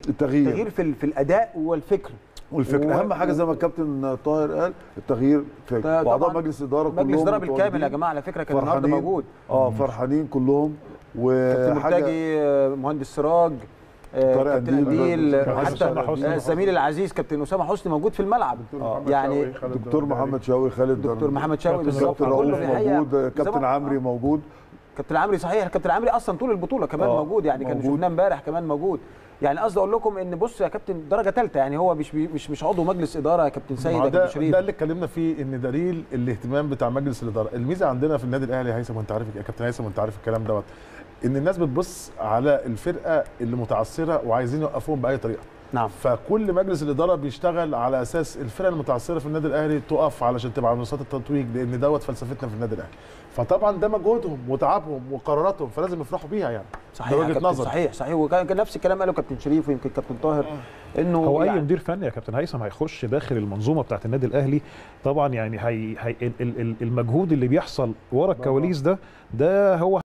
التغيير تغيير في ال- في الاداء والفكر والفكره و- اهم حاجه زي ما الكابتن طاهر قال التغيير في ده واعضاء طبعاً مجلس الاداره كلهم مجلس الاداره بالكامل يا متواجدين. جماعه على فكره كان النهارده فرحانين. موجود اه فرحانين كلهم كابتن وحاجه مرتجي آه، مهندس سراج آه، طارق كابتن قنديل. قنديل آه، كابتن حتى أسامة حسني. آه، الزميل العزيز كابتن اسامه حسني موجود في الملعب يعني دكتور محمد شوقي خالد دكتور محمد شوقي كابتن بالظبط كابتن رؤوف كله في الحقيقة موجود زي كابتن ما- عمري موجود كابتن عمري صحيح كابتن عمري اصلا طول البطوله كمان آه، موجود يعني كان موجود. شفناه امبارح كمان موجود يعني قصدي اقول لكم ان بص يا كابتن درجه ثالثه يعني هو مش بي- مش مش عضو مجلس اداره يا كابتن سيد ما يا ده كابتن شريف ده اللي اتكلمنا فيه ان دليل الاهتمام بتاع مجلس الاداره الميزه عندنا في النادي الاهلي يا هيثم وانت عارف يا كابتن هيثم وانت عارف الكلام دوت ان الناس بتبص على الفرقه اللي متعثره وعايزين يوقفوهم باي طريقه نعم فكل مجلس الاداره بيشتغل على اساس الفرقه المتعثره في النادي الاهلي تقف علشان تبقى على منصات التتويج لان دوت فلسفتنا في النادي الاهلي فطبعا ده مجهودهم وتعبهم وقراراتهم فلازم يفرحوا بيها يعني صحيح ده يا وجهة كابتن، نظر. صحيح صحيح وكان كان نفس الكلام قاله كابتن شريف ويمكن كابتن طاهر انه هو يعني اي مدير فني يا كابتن هيثم هيخش داخل المنظومه بتاعت النادي الاهلي طبعا يعني هي هي ال- ال- المجهود اللي بيحصل ورا الكواليس ده ده هو